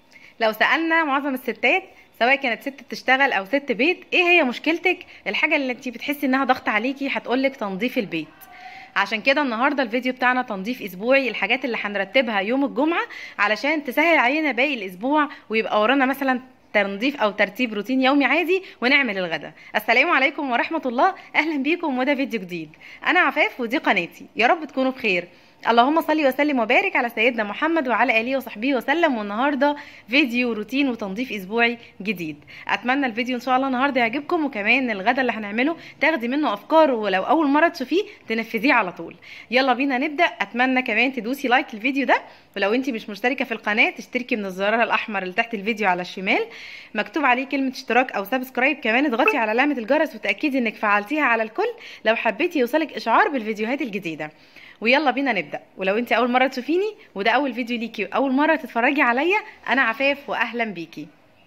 لو سألنا معظم الستات سواء كانت ست بتشتغل او ست بيت ايه هي مشكلتك الحاجة اللي انت بتحسي انها ضغط عليكي هتقولك تنظيف البيت عشان كده النهارده الفيديو بتاعنا تنظيف اسبوعي الحاجات اللي هنرتبها يوم الجمعه علشان تسهل علينا باقي الاسبوع ويبقى ورانا مثلا تنظيف او ترتيب روتين يومي عادي ونعمل الغدا السلام عليكم ورحمه الله اهلا بيكم وده فيديو جديد انا عفاف ودي قناتي يا رب تكونوا بخير اللهم صل وسلم وبارك على سيدنا محمد وعلى اله وصحبه وسلم والنهارده فيديو روتين وتنظيف اسبوعي جديد اتمنى الفيديو ان شاء الله النهارده يعجبكم وكمان الغدا اللي هنعمله تاخدي منه افكار ولو اول مره تشوفيه تنفذيه على طول يلا بينا نبدا اتمنى كمان تدوسي لايك الفيديو ده ولو انت مش مشتركه في القناه تشتركي من الزرار الاحمر اللي تحت الفيديو على الشمال مكتوب عليه كلمه اشتراك او سبسكرايب كمان اضغطي على علامه الجرس وتاكدي انك فعلتيها على الكل لو حبيتي يوصلك اشعار بالفيديوهات الجديده ويلا بينا نبدا ولو انت اول مره تشوفيني وده اول فيديو ليكي اول مره تتفرجي عليا انا عفاف واهلا بيكي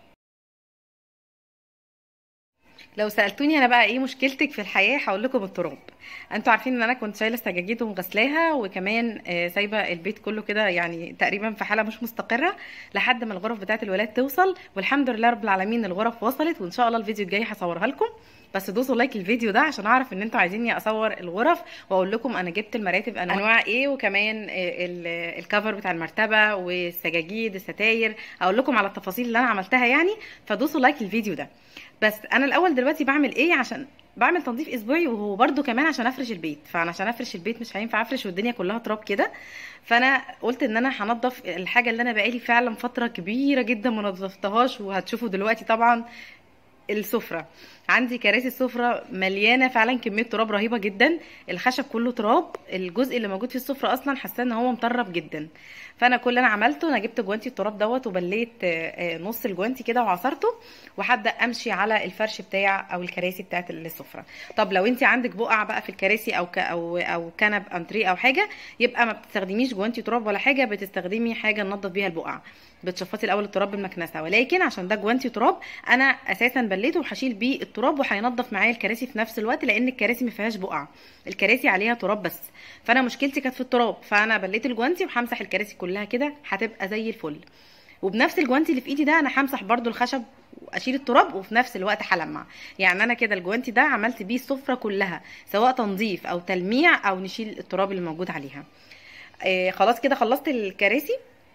لو سالتوني انا بقى ايه مشكلتك في الحياه هقول لكم التراب انتوا عارفين ان انا كنت شايله السجاجيد ومغسلاها وكمان آه سايبه البيت كله كده يعني تقريبا في حاله مش مستقره لحد ما الغرف بتاعه الولاد توصل والحمد لله رب العالمين الغرف وصلت وان شاء الله الفيديو الجاي هصورها لكم بس دوسوا لايك الفيديو ده عشان اعرف ان انتوا عايزيني اصور الغرف واقول لكم انا جبت المراتب انواع ايه وكمان الكفر بتاع المرتبه والسجاجيد الستاير اقول لكم على التفاصيل اللي انا عملتها يعني فدوسوا لايك الفيديو ده بس انا الاول دلوقتي بعمل ايه عشان بعمل تنظيف اسبوعي وهو برده كمان عشان افرش البيت فانا عشان افرش البيت مش هينفع افرش والدنيا كلها تراب كده فانا قلت ان انا هنضف الحاجه اللي انا بقالي فعلا فتره كبيره جدا ما نظفتهاش وهتشوفوا دلوقتي طبعا السفرة عندي كراسي السفرة مليانة فعلا كمية تراب رهيبة جدا الخشب كله تراب الجزء اللي موجود في السفرة اصلا حاسه ان هو مطرب جدا فانا كل اللي انا عملته انا جبت جوانتي التراب دوت وبليت نص الجوانتي كده وعصرته وهبدا امشي على الفرش بتاع او الكراسي بتاعت السفرة طب لو انت عندك بقع بقى في الكراسي او ك او او كنب انتريه او حاجه يبقى ما بتستخدميش جوانتي تراب ولا حاجه بتستخدمي حاجه ننضف بيها البقع بتشفطي الاول التراب بالمكنسه ولكن عشان ده جوانتي تراب انا اساسا بليته وهشيل بيه التراب وهينضف معايا الكراسي في نفس الوقت لان الكراسي ما فيهاش بقع الكراسي عليها تراب بس فانا مشكلتي كانت في التراب فانا بليت الجوانتي وهمسح الكراسي كلها كده هتبقى زي الفل وبنفس الجوانتي اللي في ايدي ده انا همسح برده الخشب واشيل التراب وفي نفس الوقت هلمع يعني انا كده الجوانتي ده عملت بيه السفره كلها سواء تنظيف او تلميع او نشيل التراب اللي موجود عليها آه خلاص كده خلصت الكراسي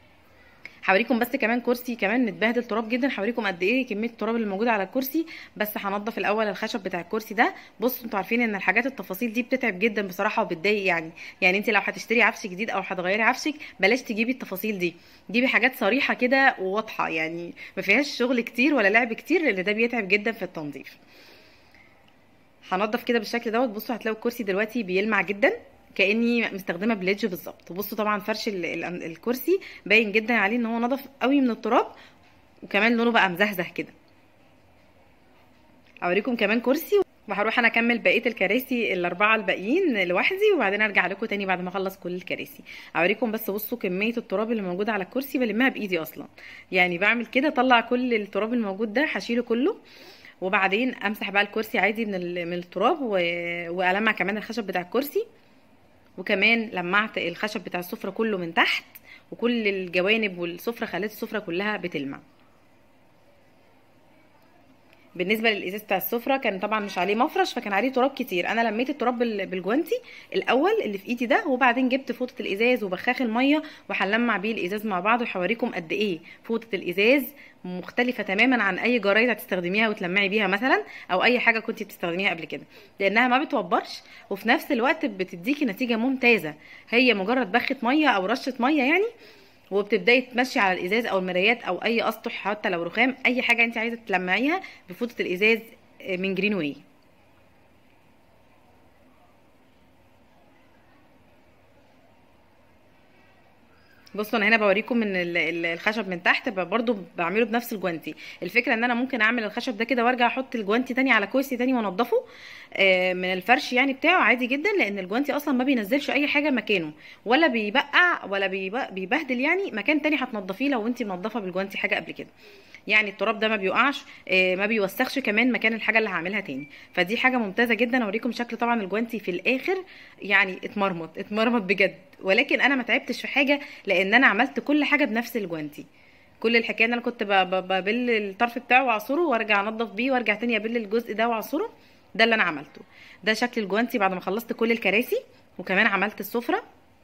هوريكم بس كمان كرسي كمان متبهدل تراب جدا هوريكم قد ايه كميه التراب اللي موجوده على الكرسي بس هنضف الاول الخشب بتاع الكرسي ده بصوا انتوا عارفين ان الحاجات التفاصيل دي بتتعب جدا بصراحه وبتضايق يعني يعني انت لو هتشتري عفش جديد او هتغيري عفشك بلاش تجيبي التفاصيل دي جيبي حاجات صريحه كده وواضحه يعني ما فيهاش شغل كتير ولا لعب كتير لان ده بيتعب جدا في التنظيف هنضف كده بالشكل دوت بصوا هتلاقوا الكرسي دلوقتي بيلمع جدا كاني مستخدمه بليدج بالظبط بصوا طبعا فرش ال ال الكرسي باين جدا عليه ان هو نضف قوي من التراب وكمان لونه بقى مزهزه كده اوريكم كمان كرسي وهروح انا اكمل بقيه الكراسي الاربعه الباقيين لوحدي وبعدين ارجع لكم تاني بعد ما اخلص كل الكراسي اوريكم بس بصوا كميه التراب اللي موجوده على الكرسي بلمها بايدي اصلا يعني بعمل كده اطلع كل التراب الموجود ده هشيله كله وبعدين امسح بقى الكرسي عادي من من التراب و... والمع كمان الخشب بتاع الكرسي وكمان لمعت الخشب بتاع السفره كله من تحت وكل الجوانب والسفره خليت السفره كلها بتلمع بالنسبه للازاز بتاع السفره كان طبعا مش عليه مفرش فكان عليه تراب كتير انا لميت التراب بالجوانتي الاول اللي في ايدي ده وبعدين جبت فوطه الازاز وبخاخ الميه وهنلمع بيه الازاز مع بعض وهوريكم قد ايه فوطه الازاز مختلفه تماما عن اي جرايد هتستخدميها وتلمعي بيها مثلا او اي حاجه كنت بتستخدميها قبل كده لانها ما بتوبرش وفي نفس الوقت بتديكي نتيجه ممتازه هي مجرد بخه ميه او رشه ميه يعني وبتبداي تمشي على الازاز او المرايات او اي اسطح حتى لو رخام اي حاجه انت عايزه تلمعيها بفوطه الازاز من جرين واي بصوا انا هنا بوريكم ان الخشب من تحت برضو بعمله بنفس الجوانتي الفكره ان انا ممكن اعمل الخشب ده كده وارجع احط الجوانتي تاني على كرسي تاني وانضفه من الفرش يعني بتاعه عادي جدا لان الجوانتي اصلا ما بينزلش اي حاجه مكانه ولا بيبقع ولا بيبهدل يعني مكان تاني هتنضفيه لو انت منضفه بالجوانتي حاجه قبل كده يعني التراب ده ما بيقعش ما بيوسخش كمان مكان الحاجه اللي هعملها تاني فدي حاجه ممتازه جدا اوريكم شكل طبعا الجوانتي في الاخر يعني اتمرمط اتمرمط بجد ولكن انا ما تعبتش في حاجه لان انا عملت كل حاجه بنفس الجوانتي كل الحكايه ان انا كنت ب- ب- ببل الطرف بتاعه واعصره وارجع انضف بيه وارجع تاني ابل الجزء ده واعصره ده اللي انا عملته ده شكل الجوانتي بعد ما خلصت كل الكراسي وكمان عملت السفره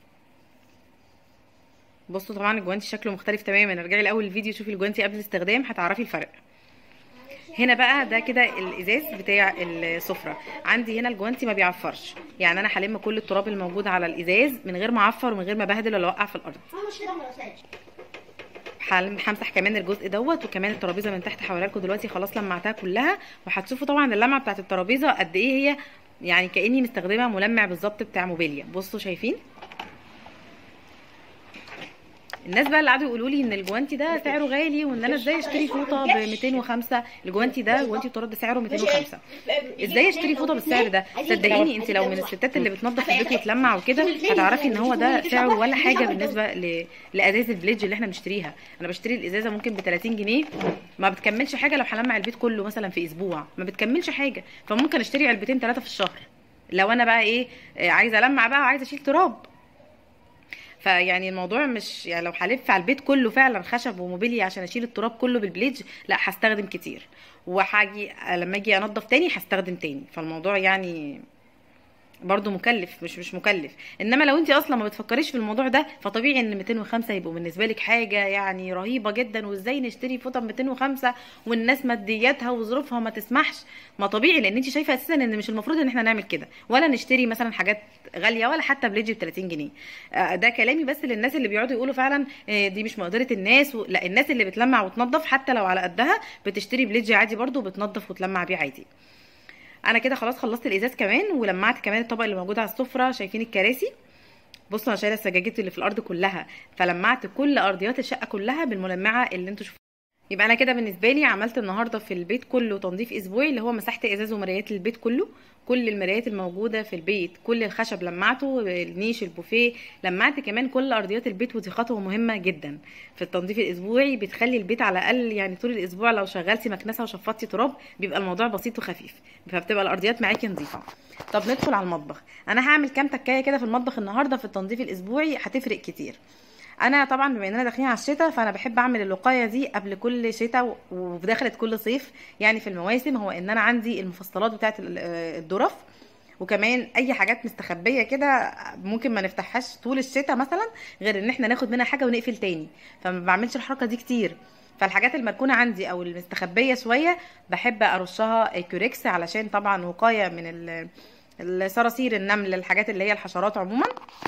بصوا طبعا الجوانتي شكله مختلف تماما ارجعي لاول الفيديو شوفي الجوانتي قبل الاستخدام هتعرفي الفرق هنا بقى ده كده الازاز بتاع السفره عندي هنا الجوانتي ما بيعفرش يعني انا هلم كل التراب الموجود على الازاز من غير ما اعفر ومن غير ما ابهدل ولا اوقع في الارض ماما مش كده مرساش هلم- همسح كمان الجزء دوت وكمان الترابيزه من تحت هوريها لكم دلوقتي خلاص لمعتها كلها وهتشوفوا طبعا اللمعه بتاعت الترابيزه قد ايه هي يعني كاني مستخدمه ملمع بالظبط بتاع موبيليا بصوا شايفين الناس بقى اللي قعدوا يقولوا لي ان الجوانتي ده سعره غالي وان انا ازاي اشتري فوطه ب 205 الجوانتي ده جوانتي التراب ده سعره 205 ازاي اشتري فوطه بالسعر ده صدقيني انت لو من الستات اللي بتنظف البيت وتلمع وكده هتعرفي ان هو ده سعره ولا حاجه بالنسبه ل... لازاز البليدج اللي احنا بنشتريها انا بشتري الازازه ممكن ب 30 جنيه ما بتكملش حاجه لو هلمع البيت كله مثلا في اسبوع ما بتكملش حاجه فممكن اشتري علبتين ثلاثه في الشهر لو انا بقى ايه آه، عايزه المع بقى وعايزه اشيل تراب فيعني الموضوع مش يعني لو هلف على البيت كله فعلا خشب وموبيليا عشان اشيل التراب كله بالبليدج لا هستخدم كتير وهاجي لما اجي انضف تاني هستخدم تاني فالموضوع يعني برضو مكلف مش مش مكلف انما لو انت اصلا ما بتفكريش في الموضوع ده فطبيعي ان 205 يبقوا بالنسبه لك حاجه يعني رهيبه جدا وازاي نشتري فوطه ب 205 والناس مادياتها وظروفها ما تسمحش ما طبيعي لان انت شايفه اساسا ان مش المفروض ان احنا نعمل كده ولا نشتري مثلا حاجات غاليه ولا حتى بليدج ب 30 جنيه آه، ده كلامي بس للناس اللي بيقعدوا يقولوا فعلا آه، دي مش مقدره الناس و... لا الناس اللي بتلمع وتنظف حتى لو على قدها بتشتري بليدج عادي برضو وبتنظف وتلمع بيه عادي انا كده خلاص خلصت الازاز كمان ولمعت كمان الطبق اللي موجود على السفره شايفين الكراسي بصوا انا شايله السجاجيد اللي في الارض كلها فلمعت كل ارضيات الشقه كلها بالملمعه اللي انتوا شفتوها يبقى انا كده بالنسبه لي عملت النهارده في البيت كله تنظيف اسبوعي اللي هو مسحت ازاز ومرايات البيت كله كل المرايات الموجوده في البيت كل الخشب لمعته النيش البوفيه لمعت كمان كل ارضيات البيت ودي خطوه مهمه جدا في التنظيف الاسبوعي بتخلي البيت على الاقل يعني طول الاسبوع لو شغلتي مكنسه وشفطتي تراب بيبقى الموضوع بسيط وخفيف فبتبقى الارضيات معاكي نظيفه طب ندخل على المطبخ انا هعمل كام تكايه كده في المطبخ النهارده في التنظيف الاسبوعي هتفرق كتير انا طبعا بما اننا داخلين على الشتاء فانا بحب اعمل الوقايه دي قبل كل شتاء و- وفي دخلة كل صيف يعني في المواسم هو ان انا عندي المفصلات بتاعه ال- آه، الظرف وكمان اي حاجات مستخبيه كده ممكن ما نفتحهاش طول الشتاء مثلا غير ان احنا ناخد منها حاجه ونقفل تاني فما بعملش الحركه دي كتير فالحاجات المركونه عندي او المستخبيه شويه بحب ارشها كوريكس علشان طبعا وقايه من ال- الصراصير النمل الحاجات اللي هي الحشرات عموما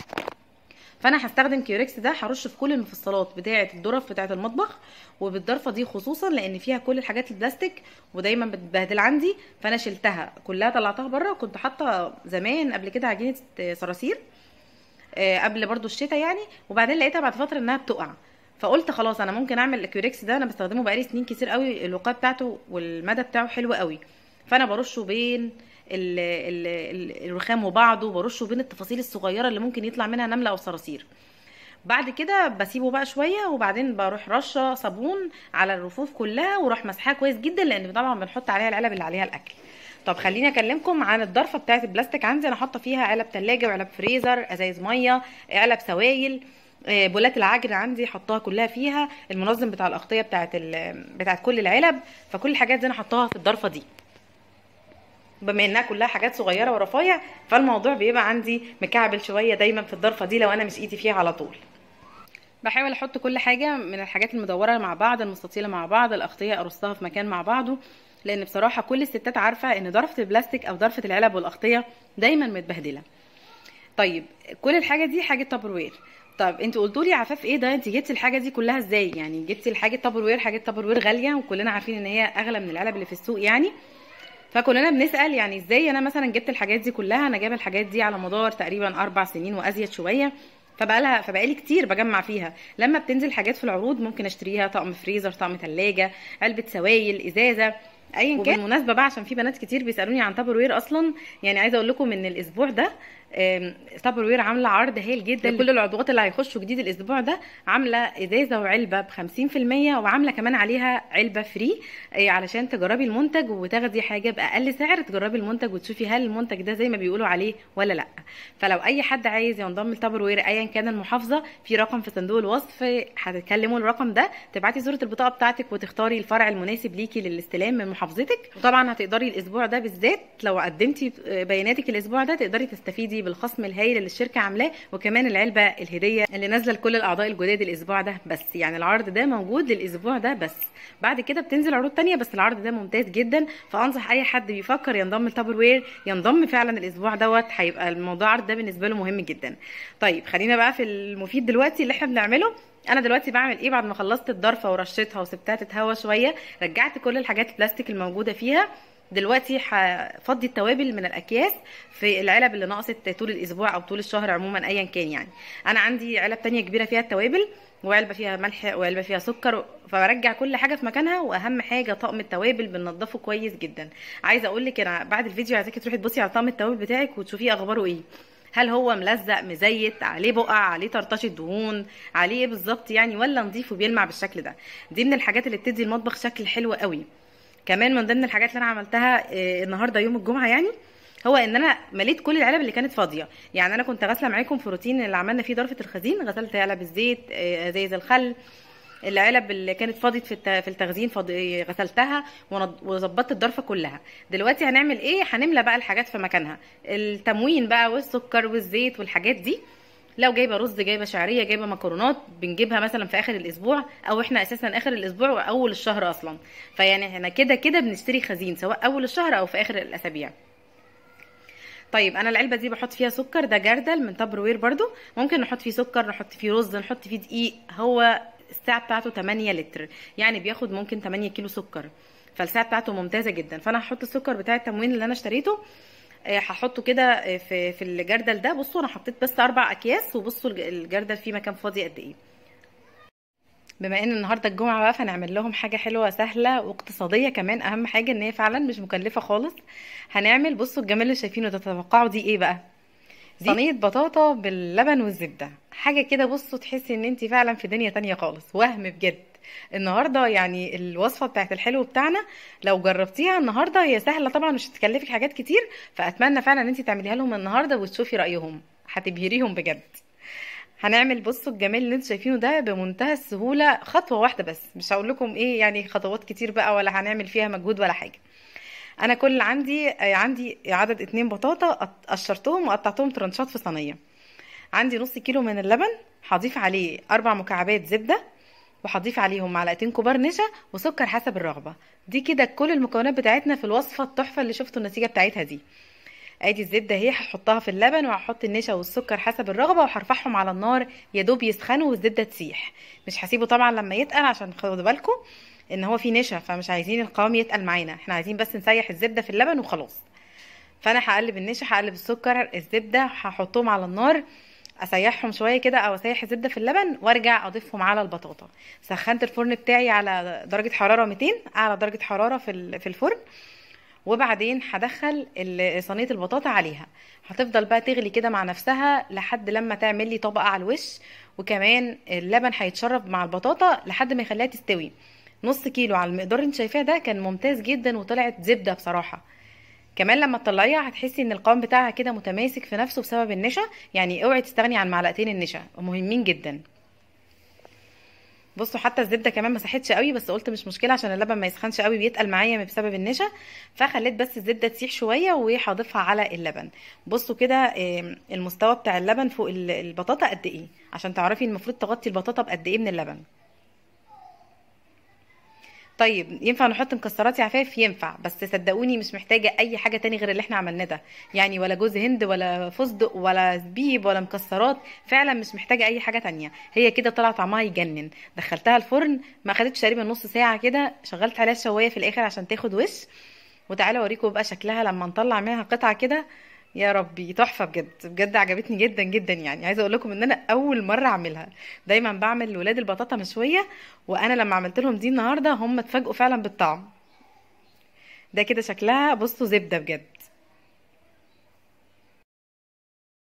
فانا هستخدم كيوريكس ده هرش في كل المفصلات بتاعه الظرف بتاعه المطبخ وبالضرفه دي خصوصا لان فيها كل الحاجات البلاستيك ودايما بتبهدل عندي فانا شلتها كلها طلعتها بره وكنت حاطه زمان قبل كده عجينه صراصير آه، قبل برضو الشتاء يعني وبعدين لقيتها بعد فتره انها بتقع فقلت خلاص انا ممكن اعمل الكيوريكس ده انا بستخدمه بقالي سنين كتير قوي الوقايه بتاعته والمدى بتاعه حلو قوي فانا برشه بين ال ال ال الرخام وبعضه برشه بين التفاصيل الصغيره اللي ممكن يطلع منها نمله او صراصير بعد كده بسيبه بقى شويه وبعدين بروح رشه صابون على الرفوف كلها واروح مسحها كويس جدا لان طبعا بنحط عليها العلب اللي عليها الاكل طب خليني اكلمكم عن الضرفه بتاعه البلاستيك عندي انا حاطه فيها علب ثلاجه وعلب فريزر ازايز ميه علب سوائل آه، بولات العجن عندي حطاها كلها فيها المنظم بتاع الاغطيه بتاعه ال- بتاعه كل العلب فكل الحاجات دي انا حطاها في الضرفه دي بما انها كلها حاجات صغيره ورفايع فالموضوع بيبقى عندي مكعبل شويه دايما في الضرفه دي لو انا مش ايدي فيها على طول بحاول احط كل حاجه من الحاجات المدوره مع بعض المستطيله مع بعض الاغطيه ارصها في مكان مع بعضه لان بصراحه كل الستات عارفه ان ضرفه البلاستيك او ضرفه العلب والاغطيه دايما متبهدله طيب كل الحاجه دي حاجه تابروير طب انت قلتوا لي يا عفاف ايه ده انت جبتي الحاجه دي كلها ازاي يعني جبتي الحاجه تابروير حاجه تابروير غاليه وكلنا عارفين ان هي اغلى من العلب اللي في السوق يعني فكلنا بنسال يعني ازاي انا مثلا جبت الحاجات دي كلها انا جايبه الحاجات دي على مدار تقريبا اربع سنين وازيد شويه فبقالها فبقالي كتير بجمع فيها لما بتنزل حاجات في العروض ممكن اشتريها طقم فريزر طقم ثلاجه علبه سوائل ازازه ايا كان بالمناسبه بقى عشان في بنات كتير بيسالوني عن تابر وير اصلا يعني عايزه اقول لكم ان الاسبوع ده تابر وير عامله عرض هايل جدا لكل العضوات اللي هيخشوا جديد الاسبوع ده عامله ازازه وعلبه ب 50% وعامله كمان عليها علبه فري علشان تجربي المنتج وتاخدي حاجه باقل سعر تجربي المنتج وتشوفي هل المنتج ده زي ما بيقولوا عليه ولا لا فلو اي حد عايز ينضم لتابر وير ايا كان المحافظه في رقم في صندوق الوصف هتكلموا الرقم ده تبعتي صوره البطاقه بتاعتك وتختاري الفرع المناسب ليكي للاستلام من محافظتك وطبعا هتقدري الاسبوع ده بالذات لو قدمتي بياناتك الاسبوع ده تقدري تستفيدي بالخصم الهائل اللي الشركه عاملاه وكمان العلبه الهديه اللي نازله لكل الاعضاء الجداد الاسبوع ده بس يعني العرض ده موجود للاسبوع ده بس بعد كده بتنزل عروض تانية بس العرض ده ممتاز جدا فانصح اي حد بيفكر ينضم لتابر وير ينضم فعلا الاسبوع دوت هيبقى الموضوع العرض ده بالنسبه له مهم جدا طيب خلينا بقى في المفيد دلوقتي اللي احنا بنعمله انا دلوقتي بعمل ايه بعد ما خلصت الضرفه ورشيتها وسبتها تتهوى شويه رجعت كل الحاجات البلاستيك الموجوده فيها دلوقتي هفضي التوابل من الاكياس في العلب اللي نقصت طول الاسبوع او طول الشهر عموما ايا كان يعني انا عندي علب تانية كبيره فيها التوابل وعلبه فيها ملح وعلبه فيها سكر فبرجع كل حاجه في مكانها واهم حاجه طقم التوابل بننضفه كويس جدا عايزه اقول لك انا بعد الفيديو عايزاكي تروحي تبصي على طقم التوابل بتاعك وتشوفيه اخباره ايه هل هو ملزق مزيت عليه بقع عليه طرطشه دهون عليه ايه بالظبط يعني ولا نضيف وبيلمع بالشكل ده دي من الحاجات اللي بتدي المطبخ شكل حلو قوي كمان من ضمن الحاجات اللي انا عملتها النهارده يوم الجمعه يعني هو ان انا مليت كل العلب اللي كانت فاضيه يعني انا كنت غاسله معاكم في روتين اللي عملنا فيه ضرفه الخزين غسلت علب الزيت ازايز الخل العلب اللي كانت فاضت في في التخزين فاضي غسلتها وظبطت الضرفه كلها دلوقتي هنعمل ايه هنملى بقى الحاجات في مكانها التموين بقى والسكر والزيت والحاجات دي لو جايبه رز جايبه شعريه جايبه مكرونات بنجيبها مثلا في اخر الاسبوع او احنا اساسا اخر الاسبوع واول الشهر اصلا فيعني احنا كده كده بنشتري خزين سواء اول الشهر او في اخر الاسابيع طيب انا العلبه دي بحط فيها سكر ده جردل من تابر وير برضو ممكن نحط فيه سكر نحط فيه رز نحط فيه دقيق هو الساعه بتاعته 8 لتر يعني بياخد ممكن 8 كيلو سكر فالساعه بتاعته ممتازه جدا فانا هحط السكر بتاع التموين اللي انا اشتريته هحطه كده في في الجردل ده بصوا انا حطيت بس اربع اكياس وبصوا الجردل فيه مكان فاضي قد ايه بما ان النهارده الجمعه بقى فنعمل لهم حاجه حلوه سهله واقتصاديه كمان اهم حاجه ان هي فعلا مش مكلفه خالص هنعمل بصوا الجمال اللي شايفينه ده تتوقعوا دي ايه بقى دي صينيه بطاطا باللبن والزبده حاجه كده بصوا تحسي ان انت فعلا في دنيا تانية خالص وهم بجد النهارده يعني الوصفه بتاعت الحلو بتاعنا لو جربتيها النهارده هي سهله طبعا مش هتكلفك حاجات كتير فاتمنى فعلا ان انت تعمليها لهم النهارده وتشوفي رايهم هتبهريهم بجد هنعمل بصوا الجمال اللي انتوا شايفينه ده بمنتهى السهوله خطوه واحده بس مش هقول لكم ايه يعني خطوات كتير بقى ولا هنعمل فيها مجهود ولا حاجه انا كل عندي عندي عدد اتنين بطاطا قشرتهم وقطعتهم ترنشات في صينيه عندي نص كيلو من اللبن هضيف عليه اربع مكعبات زبده وهضيف عليهم معلقتين كبار نشا وسكر حسب الرغبه دي كده كل المكونات بتاعتنا في الوصفه التحفه اللي شفتوا النتيجه بتاعتها دي ادي الزبده اهي هحطها في اللبن وهحط النشا والسكر حسب الرغبه وهرفعهم على النار يا دوب يسخنوا والزبده تسيح مش هسيبه طبعا لما يتقل عشان خدوا بالكم ان هو فيه نشا فمش عايزين القوام يتقل معانا احنا عايزين بس نسيح الزبده في اللبن وخلاص فانا هقلب النشا هقلب السكر الزبده هحطهم على النار اسيحهم شويه كده او اسيح الزبده في اللبن وارجع اضيفهم على البطاطا سخنت الفرن بتاعي على درجه حراره 200 اعلى درجه حراره في في الفرن وبعدين هدخل صينيه البطاطا عليها هتفضل بقى تغلي كده مع نفسها لحد لما تعمل لي طبقه على الوش وكمان اللبن هيتشرب مع البطاطا لحد ما يخليها تستوي نص كيلو على المقدار اللي انت شايفاه ده كان ممتاز جدا وطلعت زبده بصراحه كمان لما تطلعيها هتحسي ان القوام بتاعها كده متماسك في نفسه بسبب النشا يعني اوعي تستغني عن معلقتين النشا مهمين جدا بصوا حتى الزبده كمان ما ساحتش قوي بس قلت مش مشكله عشان اللبن ما يسخنش قوي بيتقل معايا بسبب النشا فخليت بس الزبده تسيح شويه وهضيفها على اللبن بصوا كده المستوى بتاع اللبن فوق البطاطا قد ايه عشان تعرفي المفروض تغطي البطاطا بقد ايه من اللبن طيب ينفع نحط مكسرات يا عفاف ينفع بس صدقوني مش محتاجه اي حاجه تاني غير اللي احنا عملناه ده يعني ولا جوز هند ولا فستق ولا زبيب ولا مكسرات فعلا مش محتاجه اي حاجه تانية هي كده طلع طعمها يجنن دخلتها الفرن ما خدتش تقريبا نص ساعه كده شغلت عليها الشوايه في الاخر عشان تاخد وش وتعالى اوريكم بقى شكلها لما نطلع منها قطعه كده يا ربي تحفه بجد بجد عجبتني جدا جدا يعني عايزه اقول لكم ان انا اول مره اعملها دايما بعمل لولاد البطاطا مشويه وانا لما عملت لهم دي النهارده هم اتفاجئوا فعلا بالطعم ده كده شكلها بصوا زبده بجد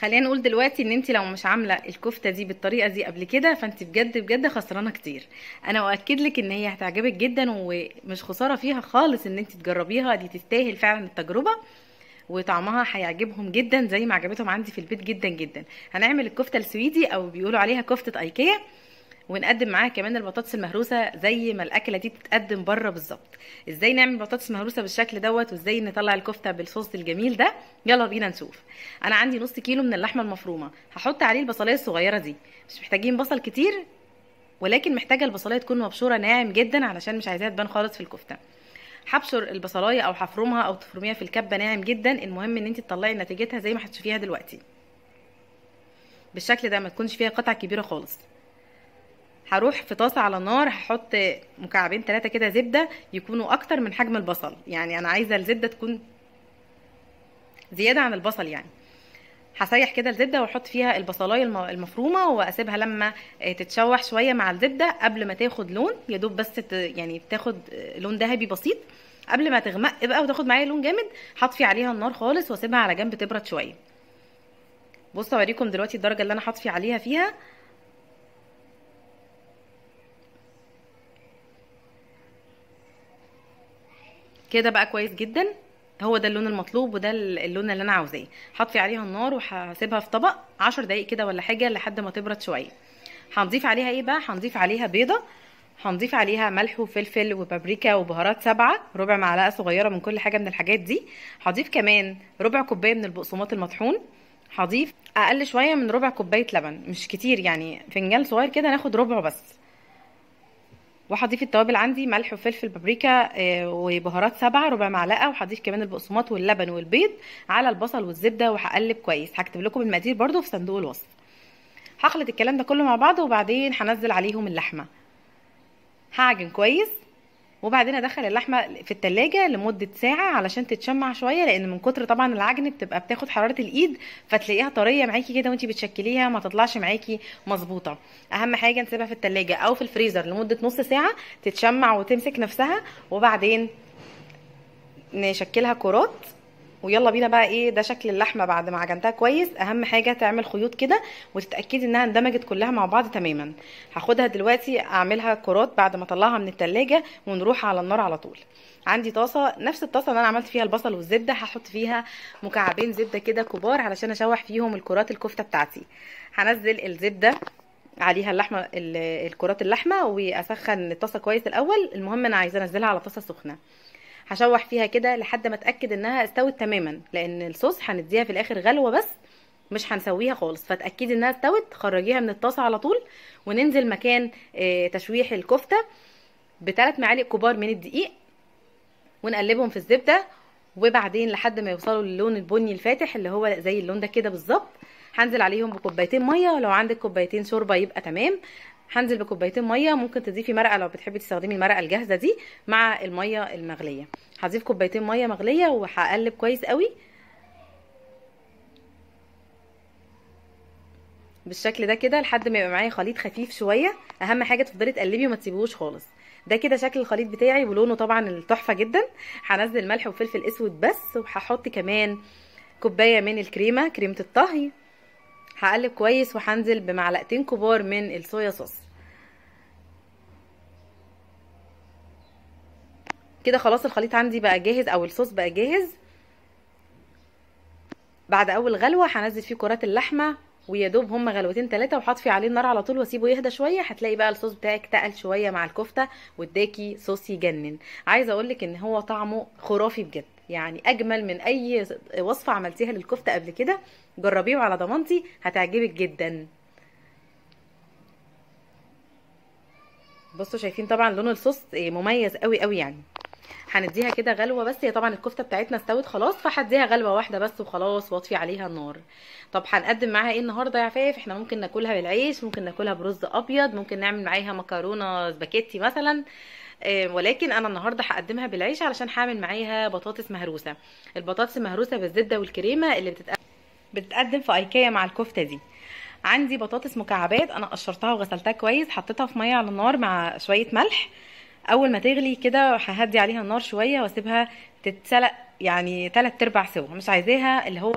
خلينا نقول دلوقتي ان انت لو مش عامله الكفته دي بالطريقه دي قبل كده فانت بجد بجد خسرانه كتير انا اؤكد لك ان هي هتعجبك جدا ومش خساره فيها خالص ان انت تجربيها دي تستاهل فعلا التجربه وطعمها هيعجبهم جدا زي ما عجبتهم عندي في البيت جدا جدا هنعمل الكفته السويدي او بيقولوا عليها كفته ايكيا ونقدم معاها كمان البطاطس المهروسه زي ما الاكله دي بتتقدم بره بالظبط ازاي نعمل بطاطس مهروسه بالشكل دوت وازاي نطلع الكفته بالصوص الجميل ده يلا بينا نشوف انا عندي نص كيلو من اللحمه المفرومه هحط عليه البصلايه الصغيره دي مش محتاجين بصل كتير ولكن محتاجه البصلايه تكون مبشوره ناعم جدا علشان مش عايزاها تبان خالص في الكفته هبشر البصلايه او هفرمها او تفرميها في الكبه ناعم جدا المهم ان انت تطلعي نتيجتها زي ما هتشوفيها دلوقتي بالشكل ده ما تكونش فيها قطع كبيره خالص هروح في طاسه على النار هحط مكعبين ثلاثه كده زبده يكونوا اكتر من حجم البصل يعني انا عايزه الزبده تكون زياده عن البصل يعني هسيح كده الزبده واحط فيها البصلايه المفرومه واسيبها لما تتشوح شويه مع الزبده قبل ما تاخد لون يا دوب بس يعني تاخد لون ذهبي بسيط قبل ما تغمق بقى وتاخد معايا لون جامد هطفي عليها النار خالص واسيبها على جنب تبرد شويه بصوا اوريكم دلوقتي الدرجه اللي انا هطفي عليها فيها كده بقى كويس جدا هو ده اللون المطلوب وده اللون اللي انا عاوزاه هطفي عليها النار وهسيبها في طبق عشر دقايق كده ولا حاجه لحد ما تبرد شويه هنضيف عليها ايه بقى هنضيف عليها بيضه هنضيف عليها ملح وفلفل وبابريكا وبهارات سبعة ربع معلقه صغيره من كل حاجه من الحاجات دي هضيف كمان ربع كوبايه من البقسماط المطحون هضيف اقل شويه من ربع كوبايه لبن مش كتير يعني فنجان صغير كده ناخد ربعه بس وهضيف التوابل عندي ملح وفلفل بابريكا وبهارات سبعة ربع معلقه وهضيف كمان البقسماط واللبن والبيض على البصل والزبده وهقلب كويس هكتب لكم المقادير برده في صندوق الوصف هخلط الكلام ده كله مع بعض وبعدين هنزل عليهم اللحمه هعجن كويس وبعدين ادخل اللحمه في التلاجة لمده ساعه علشان تتشمع شويه لان من كتر طبعا العجن بتبقى بتاخد حراره الايد فتلاقيها طريه معاكي كده وانتي بتشكليها ما تطلعش معاكي مظبوطه اهم حاجه نسيبها في التلاجة او في الفريزر لمده نص ساعه تتشمع وتمسك نفسها وبعدين نشكلها كرات ويلا بينا بقى ايه ده شكل اللحمه بعد ما عجنتها كويس اهم حاجه تعمل خيوط كده وتتاكدي انها اندمجت كلها مع بعض تماما هاخدها دلوقتي اعملها كرات بعد ما اطلعها من التلاجة ونروح على النار على طول عندي طاسه نفس الطاسه اللي انا عملت فيها البصل والزبده هحط فيها مكعبين زبده كده كبار علشان اشوح فيهم الكرات الكفته بتاعتي هنزل الزبده عليها اللحمه الكرات اللحمه واسخن الطاسه كويس الاول المهم انا عايزه انزلها على طاسه سخنه هشوح فيها كده لحد ما اتاكد انها استوت تماما لان الصوص هنديها في الاخر غلوه بس مش هنسويها خالص فتاكدي انها استوت خرجيها من الطاسه على طول وننزل مكان تشويح الكفته بثلاث معالق كبار من الدقيق ونقلبهم في الزبده وبعدين لحد ما يوصلوا للون البني الفاتح اللي هو زي اللون ده كده بالظبط هنزل عليهم بكوبايتين ميه ولو عندك كوبايتين شوربه يبقى تمام هنزل بكوبايتين ميه ممكن تضيفي مرقه لو بتحبي تستخدمي المرقه الجاهزه دي مع الميه المغليه هضيف كوبايتين ميه مغليه وهقلب كويس قوي بالشكل ده كده لحد ما يبقى معايا خليط خفيف شويه اهم حاجه تفضلي تقلبي وما تسيبوهوش خالص ده كده شكل الخليط بتاعي ولونه طبعا التحفه جدا هنزل ملح وفلفل اسود بس وهحط كمان كوبايه من الكريمه كريمه الطهي هقلب كويس وهنزل بمعلقتين كبار من الصويا صوص كده خلاص الخليط عندي بقى جاهز او الصوص بقى جاهز بعد اول غلوه هنزل فيه كرات اللحمه ويا دوب هم غلوتين ثلاثه وهطفي عليه النار على طول واسيبه يهدى شويه هتلاقي بقى الصوص بتاعك تقل شويه مع الكفته واداكي صوص يجنن عايزه اقول لك ان هو طعمه خرافي بجد يعني اجمل من اي وصفه عملتيها للكفته قبل كده جربيه وعلى ضمانتي هتعجبك جدا بصوا شايفين طبعا لون الصوص مميز قوي قوي يعني هنديها كده غلوه بس هي طبعا الكفته بتاعتنا استوت خلاص فهديها غلوه واحده بس وخلاص واطفي عليها النار طب هنقدم معاها ايه النهارده يا عفاف احنا ممكن ناكلها بالعيش ممكن ناكلها برز ابيض ممكن نعمل معاها مكرونه سباكيتي مثلا ولكن انا النهارده هقدمها بالعيش علشان هعمل معاها بطاطس مهروسه البطاطس المهروسه بالزبده والكريمه اللي بتتقدم بتتقدم في ايكيا مع الكفته دي عندي بطاطس مكعبات انا قشرتها وغسلتها كويس حطيتها في ميه على النار مع شويه ملح اول ما تغلي كده ههدي عليها النار شويه واسيبها تتسلق يعني تلات ارباع سوا مش عايزاها اللي هو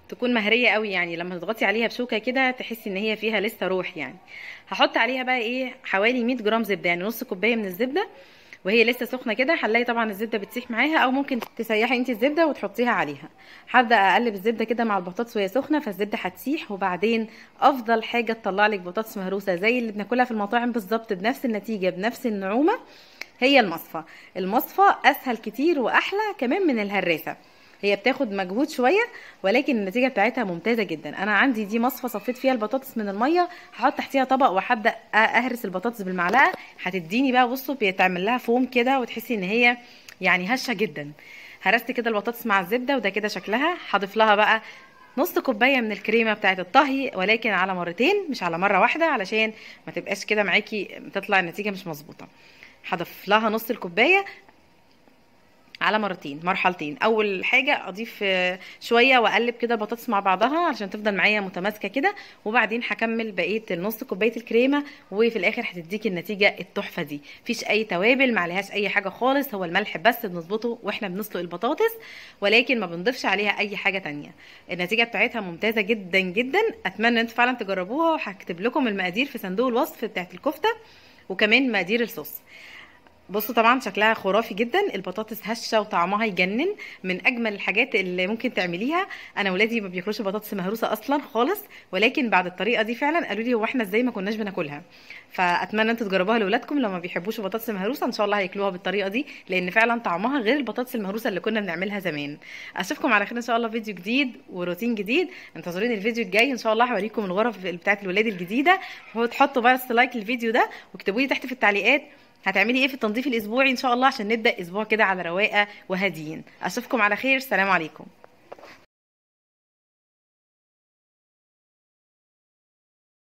تكون مهريه قوي يعني لما تضغطي عليها بشوكه كده تحسي ان هي فيها لسه روح يعني هحط عليها بقى ايه حوالي 100 جرام زبده يعني نص كوبايه من الزبده وهي لسه سخنه كده هنلاقي طبعا الزبده بتسيح معاها او ممكن تسيحي انت الزبده وتحطيها عليها هبدا اقلب الزبده كده مع البطاطس وهي سخنه فالزبده هتسيح وبعدين افضل حاجه تطلع لك بطاطس مهروسه زي اللي بناكلها في المطاعم بالظبط بنفس النتيجه بنفس النعومه هي المصفى المصفى اسهل كتير واحلى كمان من الهراسه هي بتاخد مجهود شويه ولكن النتيجه بتاعتها ممتازه جدا انا عندي دي مصفى صفيت فيها البطاطس من الميه هحط تحتيها طبق وهبدا اهرس البطاطس بالمعلقه هتديني بقى بصوا بيتعمل لها فوم كده وتحسي ان هي يعني هشه جدا هرست كده البطاطس مع الزبده وده كده شكلها هضيف لها بقى نص كوبايه من الكريمه بتاعه الطهي ولكن على مرتين مش على مره واحده علشان ما تبقاش كده معاكي تطلع النتيجه مش مظبوطه هضيف لها نص الكوبايه على مرتين مرحلتين اول حاجه اضيف شويه واقلب كده البطاطس مع بعضها علشان تفضل معايا متماسكه كده وبعدين هكمل بقيه نص كوبايه الكريمه وفي الاخر هتديكي النتيجه التحفه دي مفيش اي توابل ما عليهاش اي حاجه خالص هو الملح بس بنظبطه واحنا بنسلق البطاطس ولكن ما بنضيفش عليها اي حاجه تانية النتيجه بتاعتها ممتازه جدا جدا اتمنى ان انتوا فعلا تجربوها وهكتب لكم المقادير في صندوق الوصف بتاعت الكفته وكمان مقادير الصوص بصوا طبعا شكلها خرافي جدا البطاطس هشه وطعمها يجنن من اجمل الحاجات اللي ممكن تعمليها انا ولادي ما بياكلوش بطاطس مهروسه اصلا خالص ولكن بعد الطريقه دي فعلا قالوا لي هو احنا ازاي ما كناش بناكلها فاتمنى انتوا تجربوها لاولادكم لو ما بيحبوش بطاطس مهروسه ان شاء الله هياكلوها بالطريقه دي لان فعلا طعمها غير البطاطس المهروسه اللي كنا بنعملها زمان اشوفكم على خير ان شاء الله فيديو جديد وروتين جديد انتظروني الفيديو الجاي ان شاء الله هوريكم الغرف بتاعت الولاد الجديده وتحطوا بس لايك للفيديو ده واكتبوا لي تحت في التعليقات هتعملي ايه في التنظيف الاسبوعي ان شاء الله عشان نبدا اسبوع كده على رواقه وهاديين اشوفكم على خير سلام عليكم